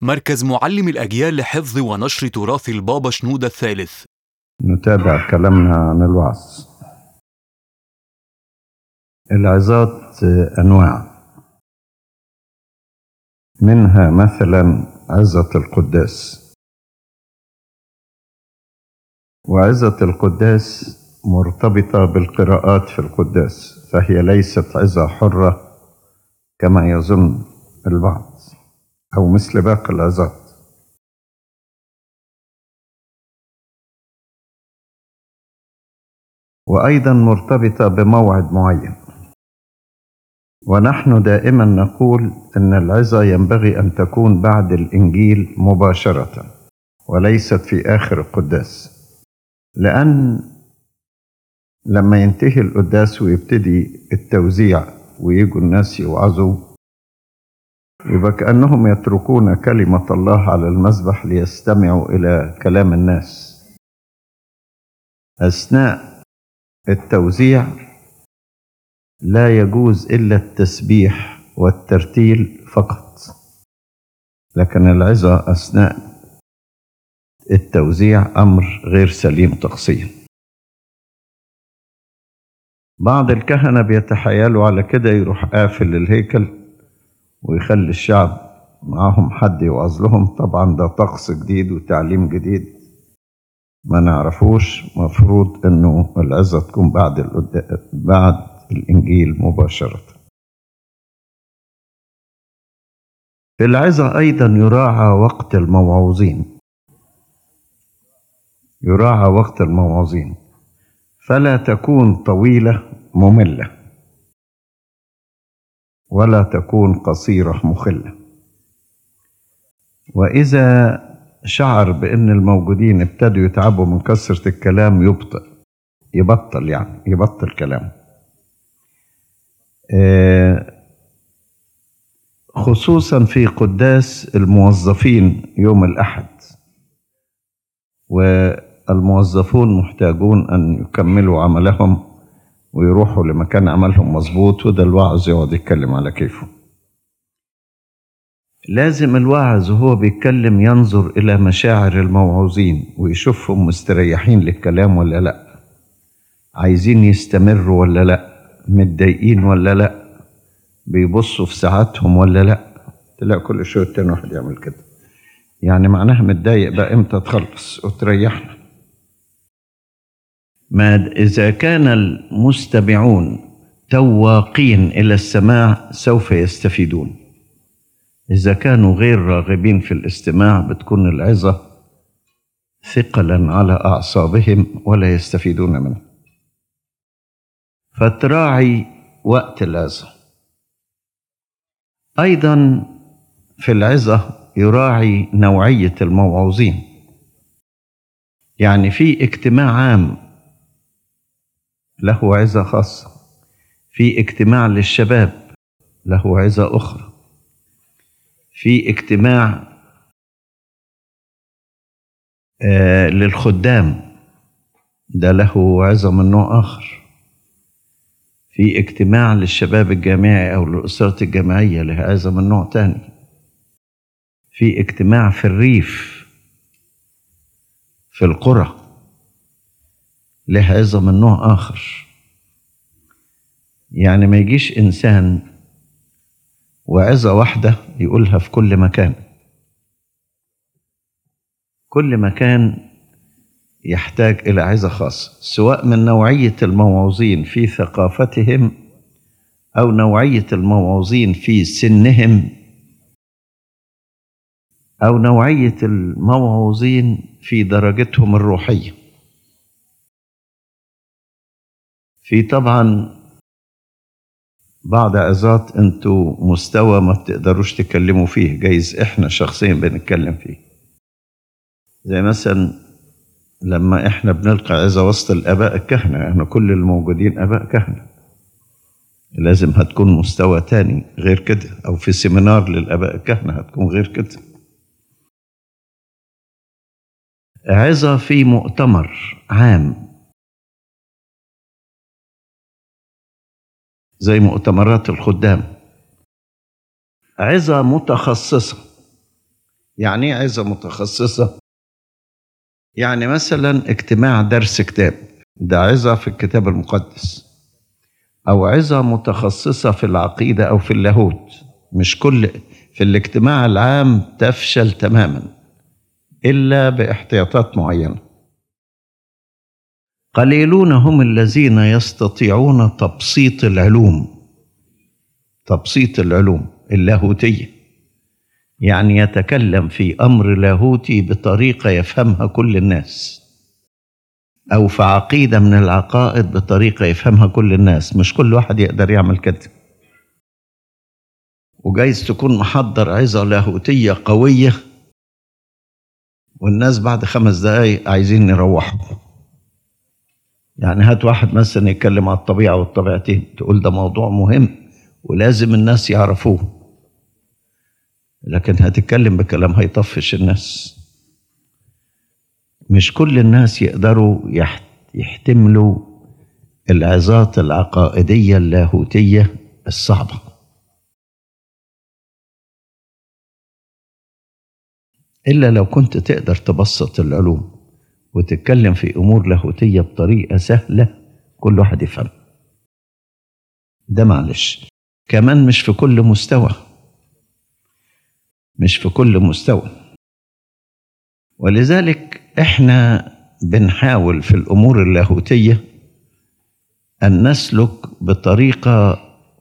مركز معلم الأجيال لحفظ ونشر تراث البابا شنودة الثالث نتابع كلامنا عن الوعظ العظات أنواع منها مثلا عظة القداس وعظة القداس مرتبطة بالقراءات في القداس فهي ليست عظة حرة كما يظن البعض أو مثل باقي العظات وأيضا مرتبطة بموعد معين ونحن دائما نقول أن العظة ينبغي أن تكون بعد الإنجيل مباشرة وليست في آخر القداس لأن لما ينتهي القداس ويبتدي التوزيع ويجوا الناس يوعظوا يبقى كأنهم يتركون كلمة الله على المذبح ليستمعوا إلى كلام الناس أثناء التوزيع لا يجوز إلا التسبيح والترتيل فقط لكن العظة أثناء التوزيع أمر غير سليم تقصيا بعض الكهنة بيتحايلوا على كده يروح قافل الهيكل ويخلي الشعب معاهم حد يوعظ لهم طبعا ده طقس جديد وتعليم جديد ما نعرفوش مفروض انه العظة تكون بعد بعد الانجيل مباشرة في العظة ايضا يراعى وقت الموعوظين يراعى وقت الموعوظين فلا تكون طويلة مملة ولا تكون قصيرة مخلة وإذا شعر بأن الموجودين ابتدوا يتعبوا من كثرة الكلام يبطل يبطل يعني يبطل كلام خصوصا في قداس الموظفين يوم الأحد والموظفون محتاجون أن يكملوا عملهم ويروحوا لمكان عملهم مظبوط وده الواعظ يقعد يتكلم على كيفه لازم الواعظ وهو بيتكلم ينظر إلى مشاعر الموعوظين ويشوفهم مستريحين للكلام ولا لأ عايزين يستمروا ولا لأ متضايقين ولا لأ بيبصوا في ساعاتهم ولا لأ تلاقي كل شوية تاني واحد يعمل كده يعني معناها متضايق بقى امتى تخلص وتريحنا ما إذا كان المستمعون تواقين إلى السماع سوف يستفيدون إذا كانوا غير راغبين في الاستماع بتكون العظة ثقلا على أعصابهم ولا يستفيدون منه فتراعي وقت العظة أيضا في العظة يراعي نوعية الموعوظين يعني في اجتماع عام له عظة خاصة في اجتماع للشباب له عظة أخرى في اجتماع آه للخدام ده له عظة من نوع آخر في اجتماع للشباب الجامعي أو للأسرة الجامعية له عظة من نوع تاني في اجتماع في الريف في القرى له عظة من نوع آخر يعني ما يجيش إنسان وعظة واحدة يقولها في كل مكان كل مكان يحتاج إلى عظة خاصة سواء من نوعية الموعوظين في ثقافتهم أو نوعية الموعوظين في سنهم أو نوعية الموعوظين في درجتهم الروحية في طبعا بعض عظات انتوا مستوى ما بتقدروش تتكلموا فيه جايز احنا شخصيا بنتكلم فيه زي مثلا لما احنا بنلقى عظة وسط الاباء الكهنة احنا كل الموجودين اباء كهنة لازم هتكون مستوى تاني غير كده او في سيمينار للاباء الكهنة هتكون غير كده عظة في مؤتمر عام زي مؤتمرات الخدام عظة متخصصة يعني ايه عظة متخصصة يعني مثلا اجتماع درس كتاب ده عظة في الكتاب المقدس أو عظة متخصصة في العقيدة أو في اللاهوت مش كل في الاجتماع العام تفشل تماما إلا باحتياطات معينة قليلون هم الذين يستطيعون تبسيط العلوم تبسيط العلوم اللاهوتية يعني يتكلم في أمر لاهوتي بطريقة يفهمها كل الناس أو في عقيدة من العقائد بطريقة يفهمها كل الناس مش كل واحد يقدر يعمل كده وجايز تكون محضر عظة لاهوتية قوية والناس بعد خمس دقايق عايزين يروحوا يعني هات واحد مثلا يتكلم على الطبيعة والطبيعتين تقول ده موضوع مهم ولازم الناس يعرفوه لكن هتتكلم بكلام هيطفش الناس مش كل الناس يقدروا يحتملوا العظات العقائدية اللاهوتية الصعبة إلا لو كنت تقدر تبسط العلوم وتتكلم في أمور لاهوتية بطريقة سهلة كل واحد يفهم ده معلش كمان مش في كل مستوى مش في كل مستوى ولذلك احنا بنحاول في الامور اللاهوتيه ان نسلك بطريقه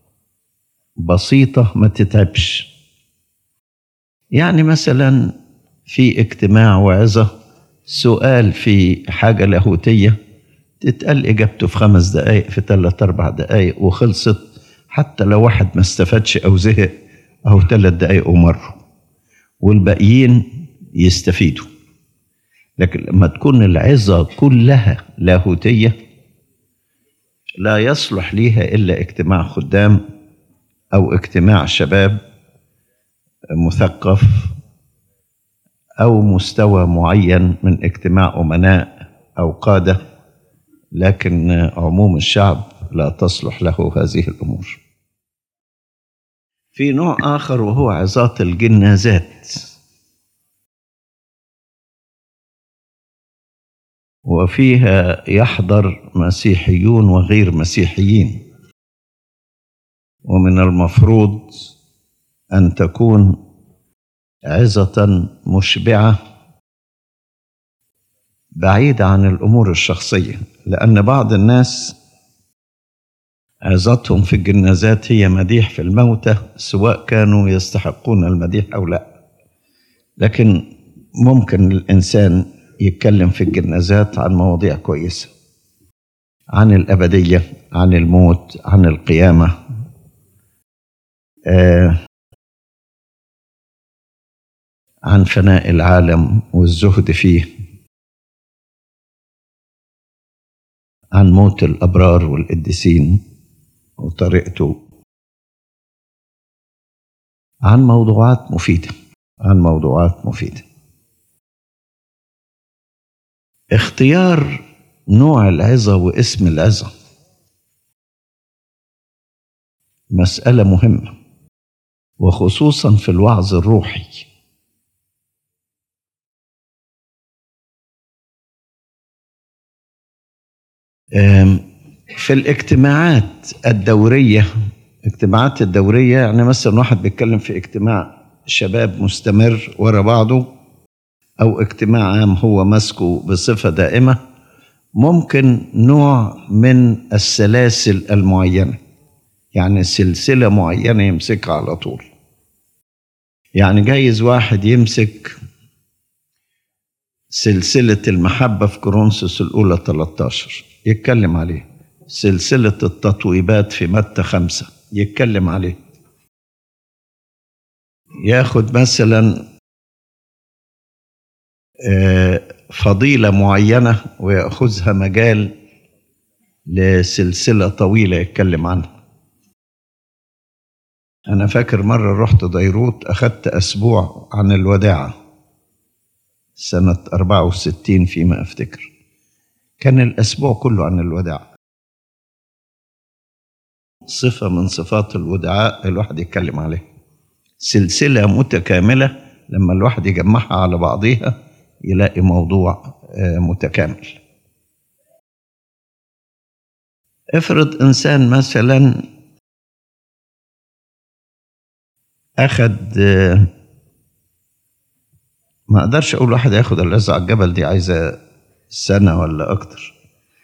بسيطه ما تتعبش يعني مثلا في اجتماع وعظه سؤال في حاجه لاهوتيه تتقال اجابته في خمس دقائق في ثلاث اربع دقائق وخلصت حتى لو واحد ما استفادش او زهق او ثلاث دقائق ومروا والباقيين يستفيدوا لكن لما تكون العظة كلها لاهوتية لا يصلح ليها إلا اجتماع خدام أو اجتماع شباب مثقف أو مستوى معين من اجتماع أمناء أو قادة لكن عموم الشعب لا تصلح له هذه الأمور في نوع آخر وهو عظات الجنازات وفيها يحضر مسيحيون وغير مسيحيين ومن المفروض أن تكون عظة مشبعة بعيدة عن الأمور الشخصية لأن بعض الناس عظتهم في الجنازات هي مديح في الموتى سواء كانوا يستحقون المديح أو لا لكن ممكن الإنسان يتكلم في الجنازات عن مواضيع كويسة عن الأبدية عن الموت عن القيامة آه عن فناء العالم والزهد فيه عن موت الأبرار والقديسين وطريقته عن موضوعات مفيدة عن موضوعات مفيدة اختيار نوع العظة واسم العظة مسألة مهمة وخصوصا في الوعظ الروحي في الاجتماعات الدورية اجتماعات الدورية يعني مثلا واحد بيتكلم في اجتماع شباب مستمر ورا بعضه أو اجتماع عام هو ماسكه بصفة دائمة ممكن نوع من السلاسل المعينة يعني سلسلة معينة يمسكها على طول يعني جايز واحد يمسك سلسلة المحبة في كورنثوس الأولى 13 يتكلم عليه سلسلة التطويبات في متى خمسة يتكلم عليه ياخد مثلا فضيلة معينة ويأخذها مجال لسلسلة طويلة يتكلم عنها أنا فاكر مرة رحت ديروت أخذت أسبوع عن الوداعة سنة 64 فيما أفتكر كان الأسبوع كله عن الوداع صفة من صفات الودعاء الواحد يتكلم عليها سلسلة متكاملة لما الواحد يجمعها على بعضيها يلاقي موضوع آه، متكامل افرض انسان مثلا اخد آه، ما اقدرش اقول واحد ياخد العزة على الجبل دي عايزه سنه ولا اكتر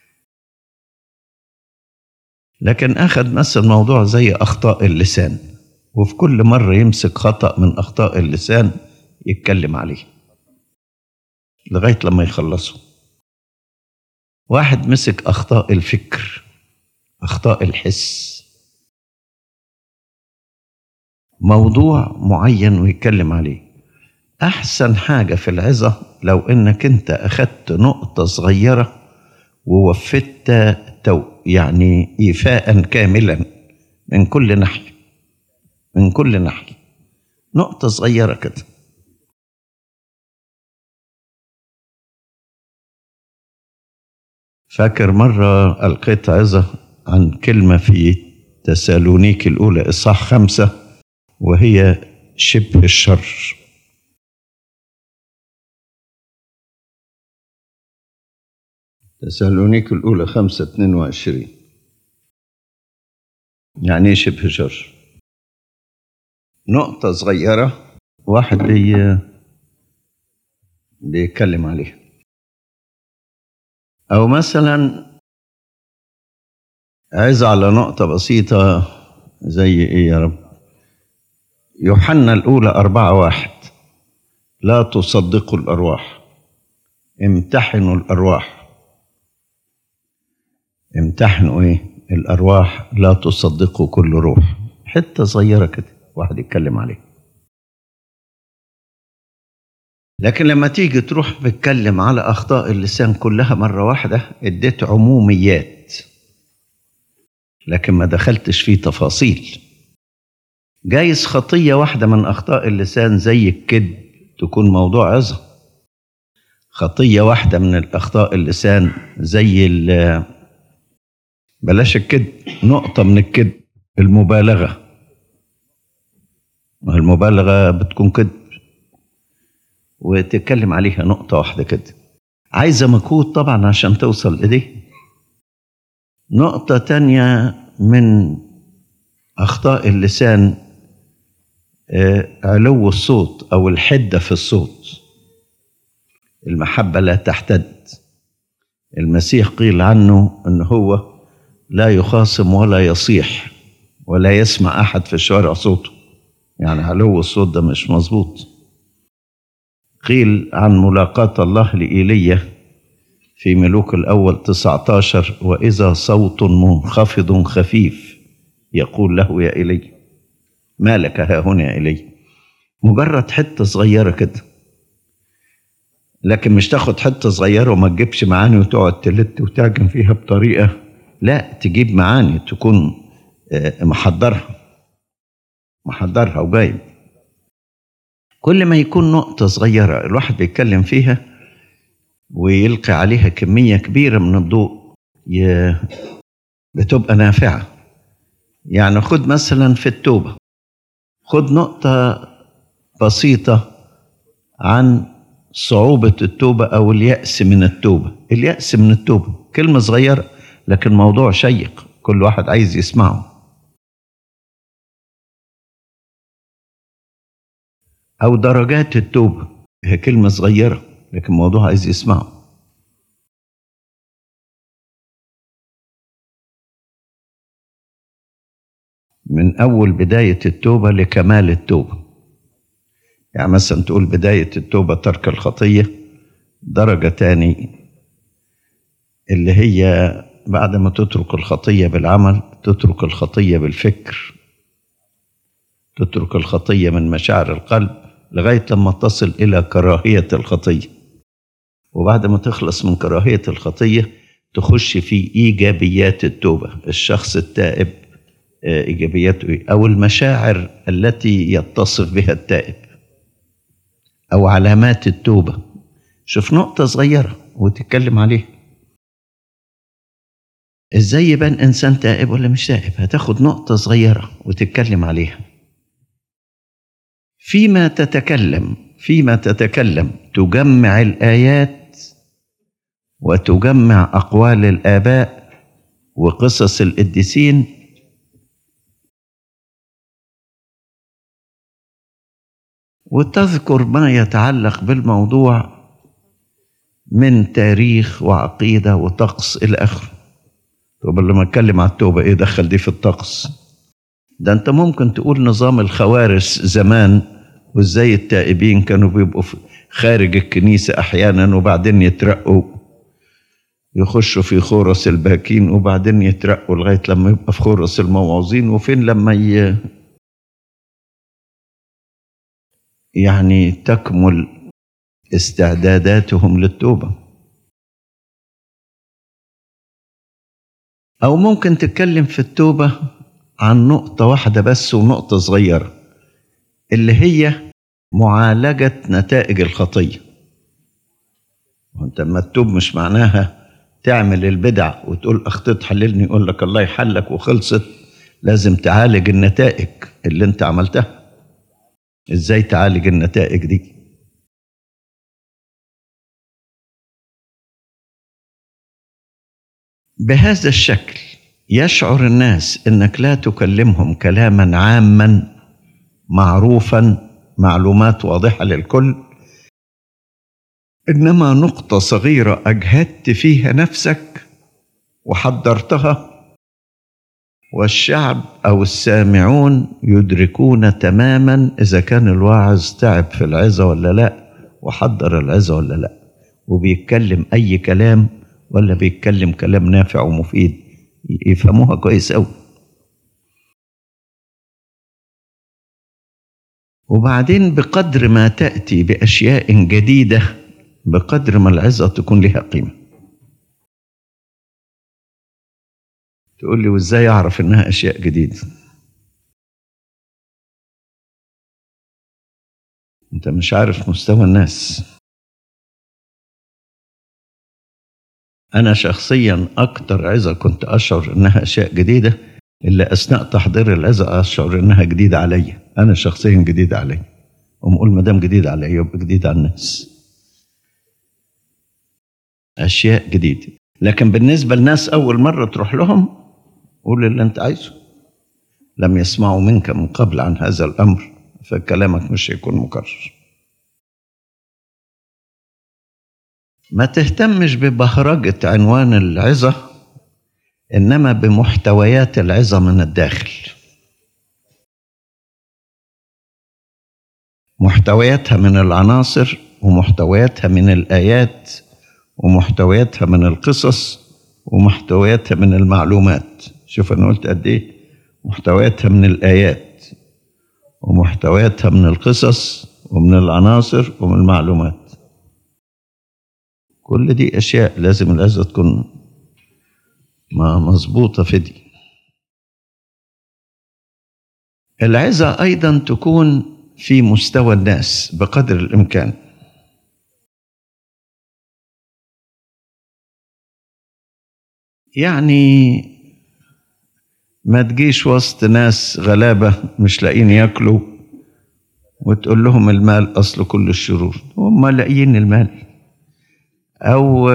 لكن اخد مثلا موضوع زي اخطاء اللسان وفي كل مره يمسك خطا من اخطاء اللسان يتكلم عليه لغايه لما يخلصه واحد مسك اخطاء الفكر اخطاء الحس موضوع معين ويتكلم عليه احسن حاجه في العظه لو انك انت اخدت نقطه صغيره ووفدت تو يعني ايفاء كاملا من كل ناحيه من كل ناحيه نقطه صغيره كده فاكر مرة ألقيت عظة عن كلمة في تسالونيك الأولى إصحاح خمسة وهي شبه الشر تسالونيك الأولى خمسة اتنين وعشرين يعني إيه شبه شر نقطة صغيرة واحد بي بيتكلم عليها أو مثلا عايز على نقطة بسيطة زي إيه يا رب يوحنا الأولى أربعة واحد لا تصدقوا الأرواح امتحنوا الأرواح امتحنوا إيه الأرواح لا تصدقوا كل روح حتة صغيرة كده واحد يتكلم عليها لكن لما تيجي تروح بتكلم على أخطاء اللسان كلها مرة واحدة اديت عموميات لكن ما دخلتش في تفاصيل جايز خطية واحدة من أخطاء اللسان زي الكذب تكون موضوع عظة خطية واحدة من الأخطاء اللسان زي ال بلاش الكذب نقطة من الكذب المبالغة ما المبالغة بتكون كذب وتتكلم عليها نقطة واحدة كده عايزة مجهود طبعا عشان توصل إليه نقطة تانية من أخطاء اللسان آه، علو الصوت أو الحدة في الصوت المحبة لا تحتد المسيح قيل عنه أن هو لا يخاصم ولا يصيح ولا يسمع أحد في الشوارع صوته يعني علو الصوت ده مش مظبوط قيل عن ملاقاة الله لإيليا في ملوك الأول 19 وإذا صوت منخفض خفيف يقول له يا إيليا ما لك ها هنا يا إيليا مجرد حتة صغيرة كده لكن مش تاخد حتة صغيرة وما تجيبش معاني وتقعد تلت وتعجن فيها بطريقة لا تجيب معاني تكون آه، محضرها محضرها وجايب كل ما يكون نقطة صغيرة الواحد بيتكلم فيها ويلقي عليها كمية كبيرة من الضوء ي- بتبقى نافعة يعني خد مثلا في التوبة خد نقطة بسيطة عن صعوبة التوبة أو اليأس من التوبة اليأس من التوبة كلمة صغيرة لكن موضوع شيق كل واحد عايز يسمعه أو درجات التوبة هي كلمة صغيرة لكن موضوع عايز يسمعه من أول بداية التوبة لكمال التوبة يعني مثلا تقول بداية التوبة ترك الخطية درجة تاني اللي هي بعد ما تترك الخطية بالعمل تترك الخطية بالفكر تترك الخطية من مشاعر القلب لغاية لما تصل إلى كراهية الخطية وبعد ما تخلص من كراهية الخطية تخش في إيجابيات التوبة الشخص التائب آه، إيجابياته إيه؟ أو المشاعر التي يتصف بها التائب أو علامات التوبة شوف نقطة صغيرة وتتكلم عليها ازاي يبان انسان تائب ولا مش تائب هتاخد نقطة صغيرة وتتكلم عليها فيما تتكلم فيما تتكلم تجمع الآيات وتجمع أقوال الآباء وقصص القديسين وتذكر ما يتعلق بالموضوع من تاريخ وعقيدة وطقس إلى آخره طب لما اتكلم على التوبة ايه دخل دي في الطقس ده انت ممكن تقول نظام الخوارس زمان وازاي التائبين كانوا بيبقوا خارج الكنيسة احيانا وبعدين يترقوا يخشوا في خورس الباكين وبعدين يترقوا لغاية لما يبقى في خورس الموعظين وفين لما ي... يعني تكمل استعداداتهم للتوبه أو ممكن تتكلم في التوبة عن نقطة واحدة بس ونقطة صغيرة اللي هي معالجة نتائج الخطية وانت لما تتوب مش معناها تعمل البدع وتقول أخطيت حللني يقول لك الله يحلك وخلصت لازم تعالج النتائج اللي انت عملتها ازاي تعالج النتائج دي بهذا الشكل يشعر الناس انك لا تكلمهم كلاما عاما معروفا معلومات واضحه للكل انما نقطه صغيره اجهدت فيها نفسك وحضرتها والشعب او السامعون يدركون تماما اذا كان الواعظ تعب في العظه ولا لا وحضر العظه ولا لا وبيتكلم اي كلام ولا بيتكلم كلام نافع ومفيد يفهموها كويس أوي وبعدين بقدر ما تأتي بأشياء جديدة بقدر ما العظة تكون لها قيمة تقول لي وازاي أعرف إنها أشياء جديدة أنت مش عارف مستوى الناس أنا شخصيا أكتر عظة كنت أشعر إنها أشياء جديدة اللي أثناء تحضير العظة أشعر إنها جديدة عليا أنا شخصيا جديدة عليا ومقول ما دام جديدة عليا يبقى جديدة على الناس أشياء جديدة لكن بالنسبة للناس أول مرة تروح لهم قول اللي أنت عايزه لم يسمعوا منك من قبل عن هذا الأمر فكلامك مش هيكون مكرر ما تهتمش ببهرجة عنوان العظة إنما بمحتويات العظة من الداخل محتوياتها من العناصر ومحتوياتها من الآيات ومحتوياتها من القصص ومحتوياتها من المعلومات شوف أنا قلت قد إيه محتوياتها من الآيات ومحتوياتها من القصص ومن العناصر ومن المعلومات كل دي أشياء لازم العزة تكون مظبوطة في دي العزة أيضا تكون في مستوى الناس بقدر الإمكان يعني ما تجيش وسط ناس غلابة مش لاقيين ياكلوا وتقول لهم المال أصل كل الشرور هم لاقيين المال أو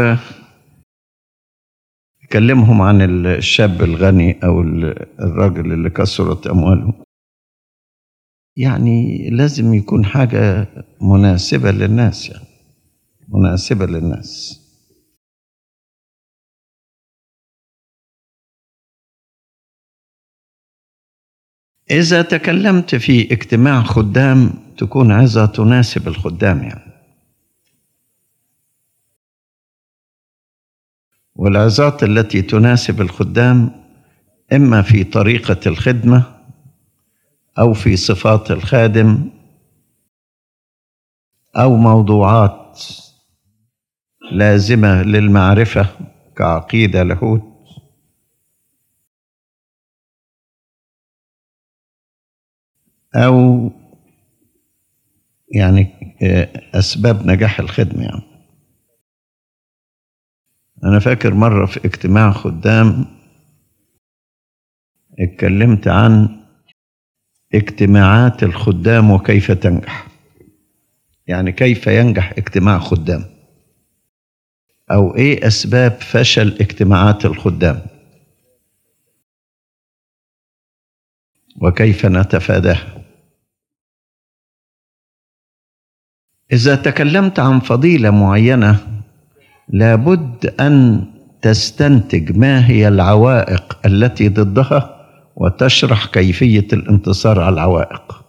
كلمهم عن الشاب الغني أو الراجل اللي كسرت أمواله يعني لازم يكون حاجة مناسبة للناس يعني مناسبة للناس إذا تكلمت في اجتماع خدام تكون عظة تناسب الخدام يعني والعظات التي تناسب الخدام إما في طريقة الخدمة أو في صفات الخادم أو موضوعات لازمة للمعرفة كعقيدة لاهوت أو يعني أسباب نجاح الخدمة يعني أنا فاكر مرة في اجتماع خدام اتكلمت عن اجتماعات الخدام وكيف تنجح يعني كيف ينجح اجتماع خدام او ايه اسباب فشل اجتماعات الخدام وكيف نتفاداها اذا تكلمت عن فضيله معينه لابد ان تستنتج ما هي العوائق التي ضدها وتشرح كيفيه الانتصار على العوائق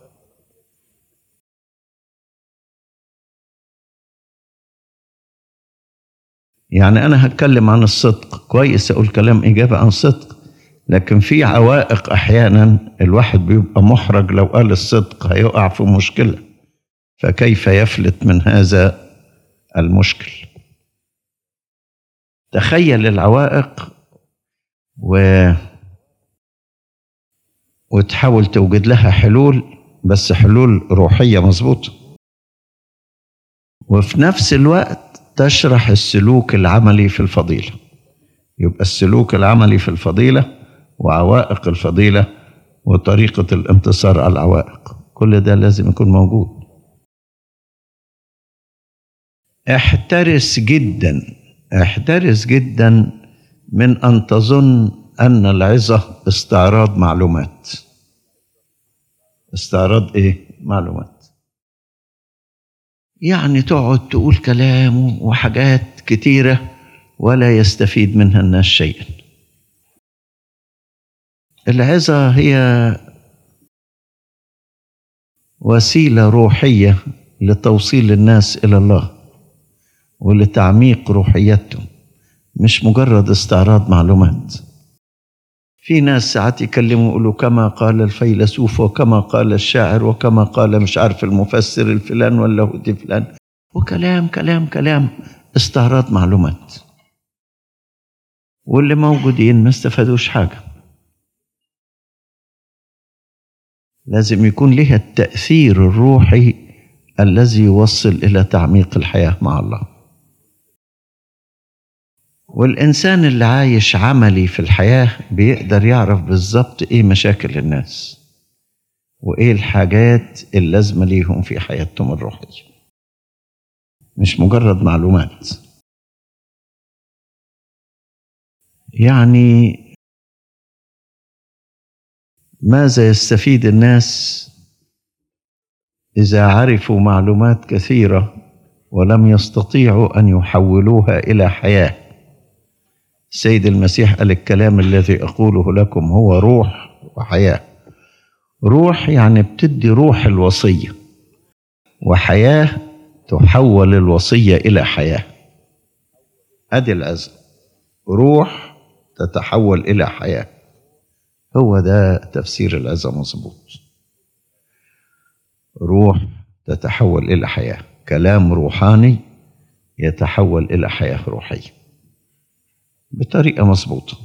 يعني انا هتكلم عن الصدق كويس اقول كلام اجابه عن صدق لكن في عوائق احيانا الواحد بيبقى محرج لو قال الصدق هيقع في مشكله فكيف يفلت من هذا المشكل تخيل العوائق و وتحاول توجد لها حلول بس حلول روحيه مظبوطه وفي نفس الوقت تشرح السلوك العملي في الفضيله يبقى السلوك العملي في الفضيله وعوائق الفضيله وطريقه الانتصار على العوائق كل ده لازم يكون موجود احترس جدا احترس جدا من ان تظن ان العظه استعراض معلومات استعراض ايه معلومات يعني تقعد تقول كلام وحاجات كتيره ولا يستفيد منها الناس شيئا العظه هي وسيله روحيه لتوصيل الناس الى الله ولتعميق روحيتهم مش مجرد استعراض معلومات في ناس ساعات يكلموا يقولوا كما قال الفيلسوف وكما قال الشاعر وكما قال مش عارف المفسر الفلان ولا هودي فلان وكلام كلام كلام استعراض معلومات واللي موجودين ما استفادوش حاجة لازم يكون لها التأثير الروحي الذي يوصل إلى تعميق الحياة مع الله والإنسان اللي عايش عملي في الحياة بيقدر يعرف بالظبط إيه مشاكل الناس وإيه الحاجات اللازمة ليهم في حياتهم الروحية مش مجرد معلومات يعني ماذا يستفيد الناس إذا عرفوا معلومات كثيرة ولم يستطيعوا أن يحولوها إلى حياة سيد المسيح قال الكلام الذي أقوله لكم هو روح وحياة روح يعني بتدي روح الوصية وحياة تحول الوصية إلى حياة أدي الأزل روح تتحول إلى حياة هو ده تفسير العظة مظبوط روح تتحول إلى حياة كلام روحاني يتحول إلى حياة روحية بطريقة مظبوطة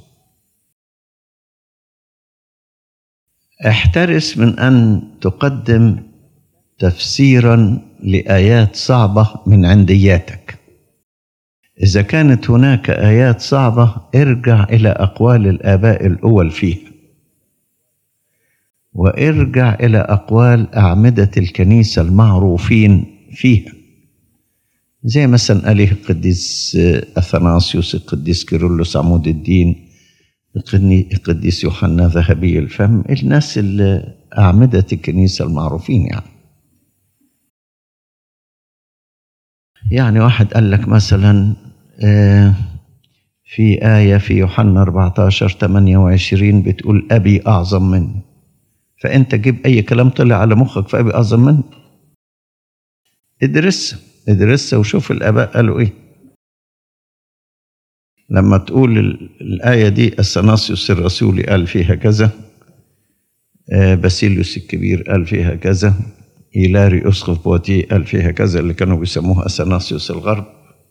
احترس من أن تقدم تفسيرا لآيات صعبة من عندياتك إذا كانت هناك آيات صعبة ارجع إلى أقوال الآباء الأول فيها وارجع إلى أقوال أعمدة الكنيسة المعروفين فيها زي مثلا قاله القديس أثناسيوس القديس كيرلس عمود الدين القديس يوحنا ذهبي الفم الناس اللي أعمدة الكنيسة المعروفين يعني يعني واحد قال لك مثلا في آية في يوحنا 14 28 بتقول أبي أعظم مني فأنت جيب أي كلام طلع على مخك في أبي أعظم مني ادرسها ادرسها وشوف الآباء قالوا إيه لما تقول الآية دي أثناسيوس الرسولي قال فيها كذا باسيليوس الكبير قال فيها كذا إيلاري أسقف بواتي قال فيها كذا اللي كانوا بيسموها أثناسيوس الغرب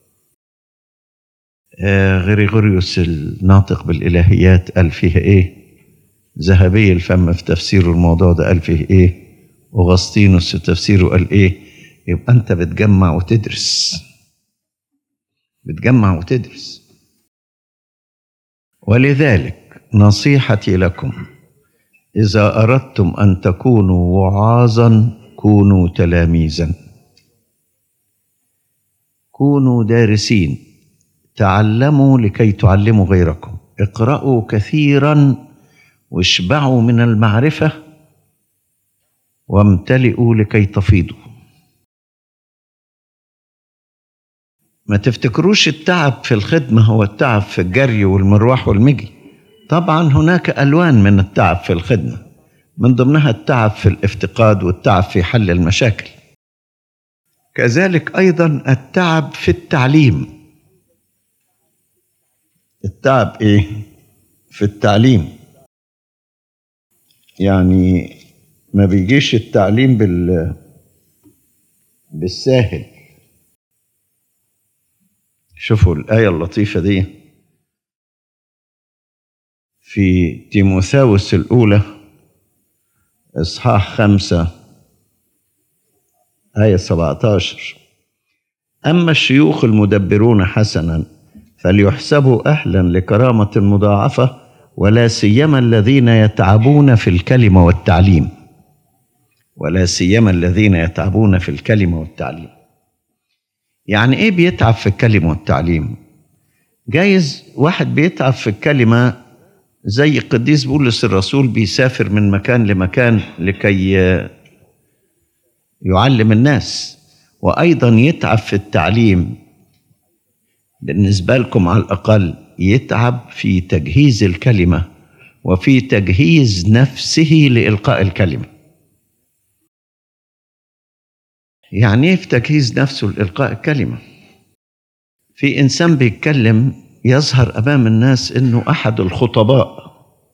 غريغوريوس الناطق بالإلهيات قال فيها إيه ذهبي الفم في تفسيره الموضوع ده قال فيه إيه أغسطينوس في تفسيره قال إيه يبقى أنت بتجمع وتدرس بتجمع وتدرس ولذلك نصيحتي لكم إذا أردتم أن تكونوا وعاظا كونوا تلاميذا كونوا دارسين تعلموا لكي تعلموا غيركم اقرأوا كثيرا واشبعوا من المعرفة وامتلئوا لكي تفيضوا ما تفتكروش التعب في الخدمة هو التعب في الجري والمروح والمجي طبعا هناك ألوان من التعب في الخدمة من ضمنها التعب في الافتقاد والتعب في حل المشاكل كذلك أيضا التعب في التعليم التعب إيه؟ في التعليم يعني ما بيجيش التعليم بال بالساهل شوفوا الآية اللطيفة دي في تيموثاوس الأولى إصحاح خمسة آية 17 أما الشيوخ المدبرون حسنا فليحسبوا أهلا لكرامة مضاعفة ولا سيما الذين يتعبون في الكلمة والتعليم ولا سيما الذين يتعبون في الكلمة والتعليم يعني ايه بيتعب في الكلمة والتعليم جايز واحد بيتعب في الكلمة زي قديس بولس الرسول بيسافر من مكان لمكان لكي يعلم الناس وأيضا يتعب في التعليم بالنسبة لكم على الأقل يتعب في تجهيز الكلمة وفي تجهيز نفسه لإلقاء الكلمة يعني ايه في تجهيز نفسه لإلقاء الكلمة في إنسان بيتكلم يظهر أمام الناس إنه أحد الخطباء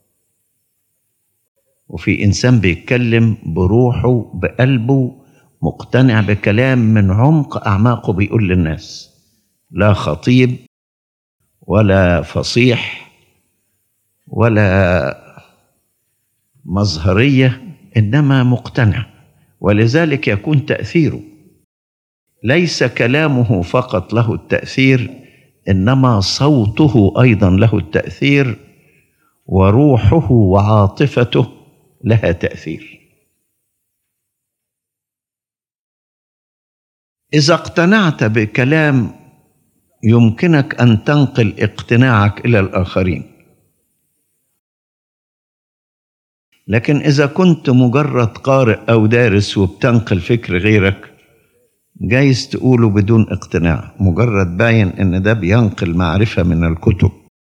وفي إنسان بيتكلم بروحه بقلبه مقتنع بكلام من عمق أعماقه بيقول للناس لا خطيب ولا فصيح ولا مظهرية إنما مقتنع ولذلك يكون تأثيره ليس كلامه فقط له التأثير إنما صوته أيضا له التأثير وروحه وعاطفته لها تأثير إذا اقتنعت بكلام يمكنك أن تنقل اقتناعك إلى الآخرين لكن إذا كنت مجرد قارئ أو دارس وبتنقل فكر غيرك جايز تقوله بدون اقتناع مجرد باين إن ده بينقل معرفة من الكتب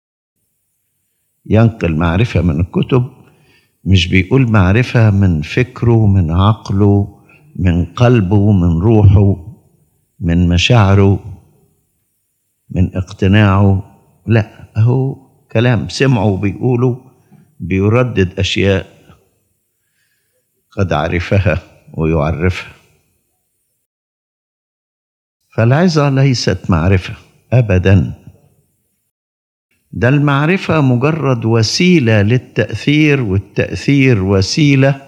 ينقل معرفة من الكتب مش بيقول معرفة من فكره من عقله من قلبه من روحه من مشاعره من اقتناعه لا هو كلام سمعه بيقوله بيردد أشياء قد عرفها ويعرفها فالعظة ليست معرفة أبدا ده المعرفة مجرد وسيلة للتأثير والتأثير وسيلة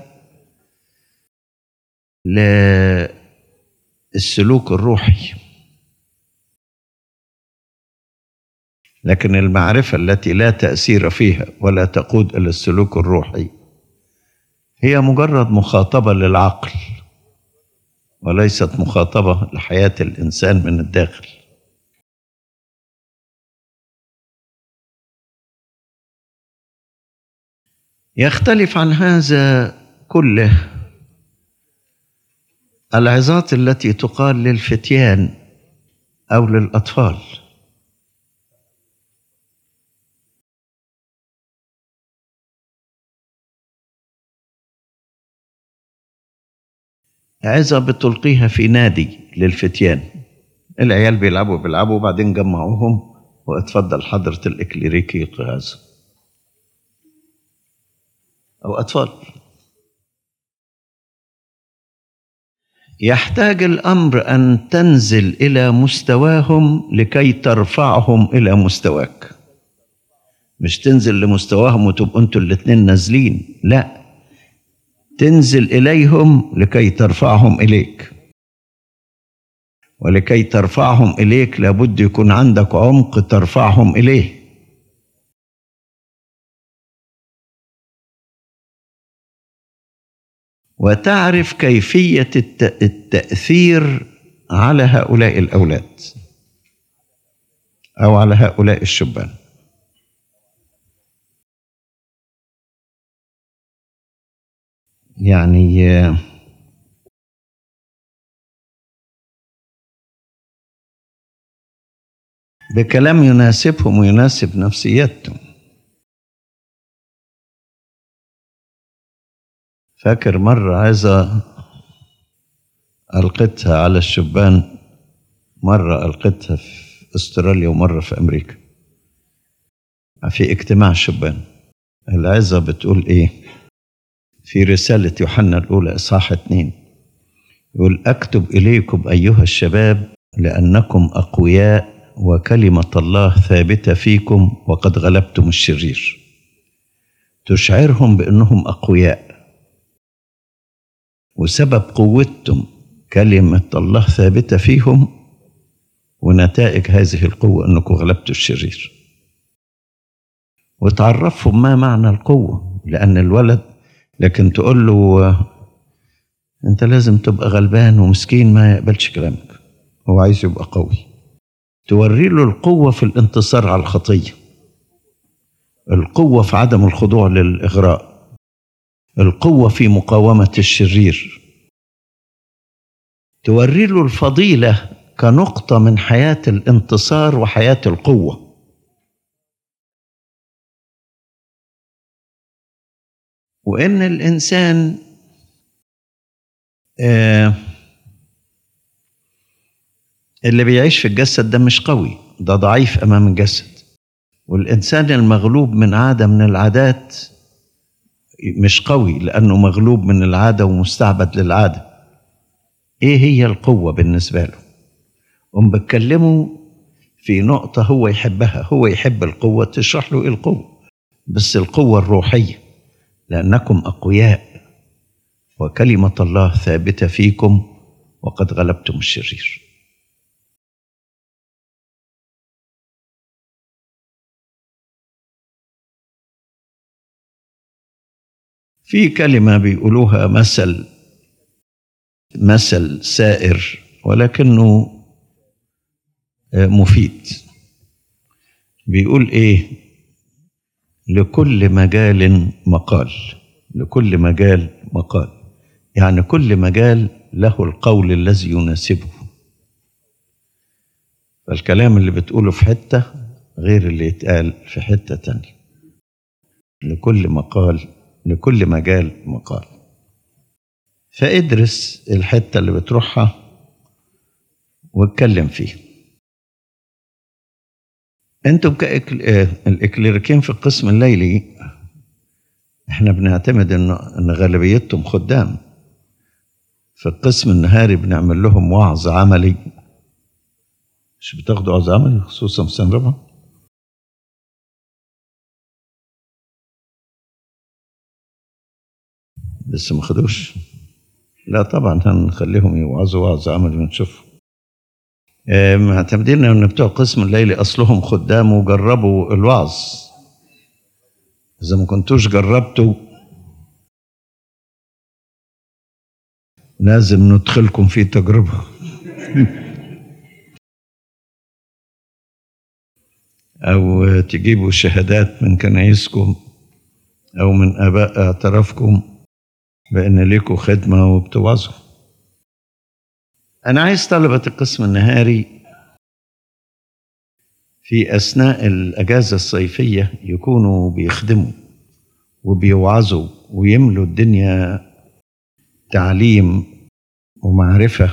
للسلوك الروحي لكن المعرفة التي لا تأثير فيها ولا تقود إلى السلوك الروحي هي مجرد مخاطبة للعقل وليست مخاطبة لحياة الإنسان من الداخل يختلف عن هذا كله العظات التي تقال للفتيان أو للأطفال عظة بتلقيها في نادي للفتيان العيال بيلعبوا بيلعبوا وبعدين جمعوهم واتفضل حضرة الإكليريكي يلقي عظة أو أطفال يحتاج الأمر أن تنزل إلى مستواهم لكي ترفعهم إلى مستواك مش تنزل لمستواهم وتبقوا انتوا الاتنين نازلين لا تنزل إليهم لكي ترفعهم إليك ولكي ترفعهم إليك لابد يكون عندك عمق ترفعهم إليه وتعرف كيفية التأثير على هؤلاء الأولاد أو على هؤلاء الشبان يعني آه، بكلام يناسبهم ويناسب نفسيتهم فاكر مرة عايزة ألقيتها على الشبان مرة ألقيتها في أستراليا ومرة في أمريكا في اجتماع الشبان العظة بتقول إيه في رسالة يوحنا الأولى إصحاح اتنين يقول أكتب إليكم أيها الشباب لأنكم أقوياء وكلمة الله ثابتة فيكم وقد غلبتم الشرير تشعرهم بأنهم أقوياء وسبب قوتهم كلمة الله ثابتة فيهم ونتائج هذه القوة أنكم غلبتوا الشرير وتعرفهم ما معنى القوة لأن الولد لكن تقول له أنت لازم تبقى غلبان ومسكين ما يقبلش كلامك هو عايز يبقى قوي توري له القوة في الانتصار على الخطية القوة في عدم الخضوع للإغراء القوة في مقاومة الشرير توري له الفضيلة كنقطة من حياة الانتصار وحياة القوة وإن الإنسان آه اللي بيعيش في الجسد ده مش قوي ده ضعيف أمام الجسد والإنسان المغلوب من عادة من العادات مش قوي لأنه مغلوب من العادة ومستعبد للعادة إيه هي القوة بالنسبة له هم بتكلموا في نقطة هو يحبها هو يحب القوة تشرح له إيه القوة بس القوة الروحية لأنكم أقوياء وكلمة الله ثابتة فيكم وقد غلبتم الشرير في كلمة بيقولوها مثل مثل سائر ولكنه مفيد بيقول ايه لكل مجال مقال لكل مجال مقال يعني كل مجال له القول الذي يناسبه فالكلام اللي بتقوله في حتة غير اللي يتقال في حتة تانية لكل مقال لكل مجال مقال فادرس الحتة اللي بتروحها واتكلم فيها انتم كالاكليريكين في القسم الليلي احنا بنعتمد ان ان غالبيتهم خدام في القسم النهاري بنعمل لهم وعظ عملي مش بتاخدوا وعظ عملي خصوصا في سنه رابعه لسه ما خدوش لا طبعا هنخليهم يوعظوا وعظ عملي ونشوف معتمدين ان بتوع القسم الليلي اصلهم خدام وجربوا الوعظ اذا ما كنتوش جربتوا لازم ندخلكم في تجربه او تجيبوا شهادات من كنايسكم او من اباء اعترافكم بان ليكوا خدمه وبتوعظوا أنا عايز طلبة القسم النهاري في أثناء الأجازة الصيفية يكونوا بيخدموا وبيوعظوا ويملوا الدنيا تعليم ومعرفة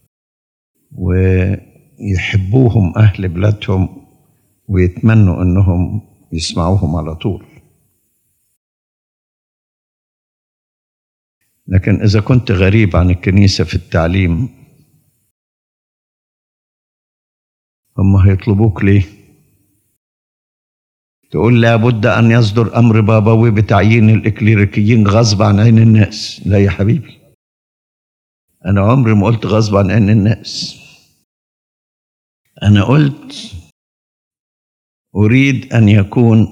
ويحبوهم أهل بلادهم ويتمنوا أنهم يسمعوهم على طول لكن إذا كنت غريب عن الكنيسة في التعليم هم هيطلبوك ليه تقول لابد أن يصدر أمر بابوي بتعيين الإكليريكيين غصب عن عين الناس لا يا حبيبي أنا عمري ما قلت غصب عن عين الناس أنا قلت أريد أن يكون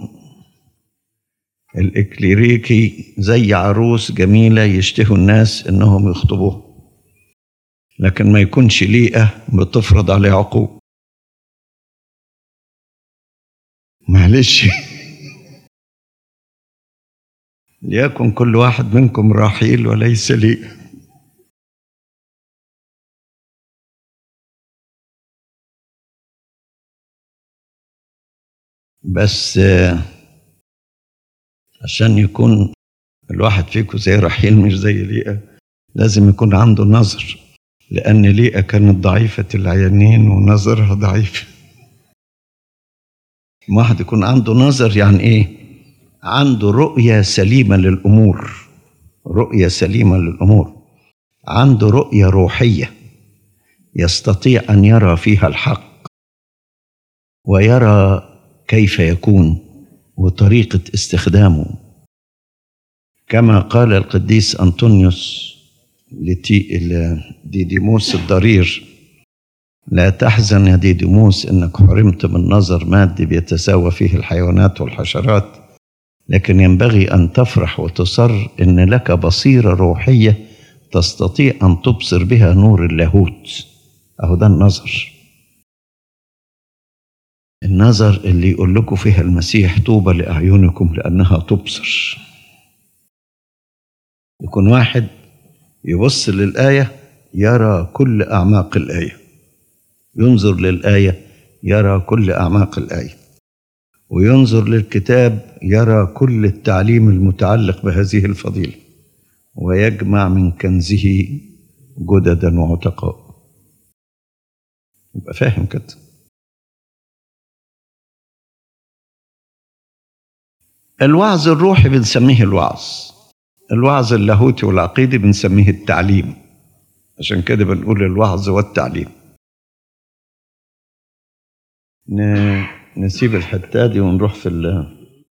الإكليريكي زي عروس جميلة يشتهوا الناس إنهم يخطبوه لكن ما يكونش ليئة بتفرض عليه عقوق معلش ليكن كل واحد منكم رحيل وليس لي بس آه، عشان يكون الواحد فيكم زي رحيل مش زي ليئة لازم يكون عنده نظر لأن ليئة كانت ضعيفة العينين ونظرها ضعيف واحد يكون عنده نظر يعني إيه عنده رؤية سليمة للأمور رؤية سليمة للأمور عنده رؤية روحية يستطيع أن يرى فيها الحق ويرى كيف يكون وطريقة استخدامه كما قال القديس أنطونيوس لتي- لديديموس الضرير لا تحزن يا ديديموس انك حرمت من نظر مادي بيتساوى فيه الحيوانات والحشرات لكن ينبغي ان تفرح وتصر ان لك بصيره روحيه تستطيع ان تبصر بها نور اللاهوت اهو ده النظر النظر اللي يقول لكم فيها المسيح طوبى لاعينكم لانها تبصر يكون واحد يبص للايه يرى كل اعماق الايه ينظر للايه يرى كل اعماق الايه وينظر للكتاب يرى كل التعليم المتعلق بهذه الفضيله ويجمع من كنزه جددا وعتقاء يبقى فاهم كده الوعظ الروحي بنسميه الوعظ الوعظ اللاهوتي والعقيدي بنسميه التعليم عشان كده بنقول الوعظ والتعليم ن- نسيب الحتة دي ونروح في ال-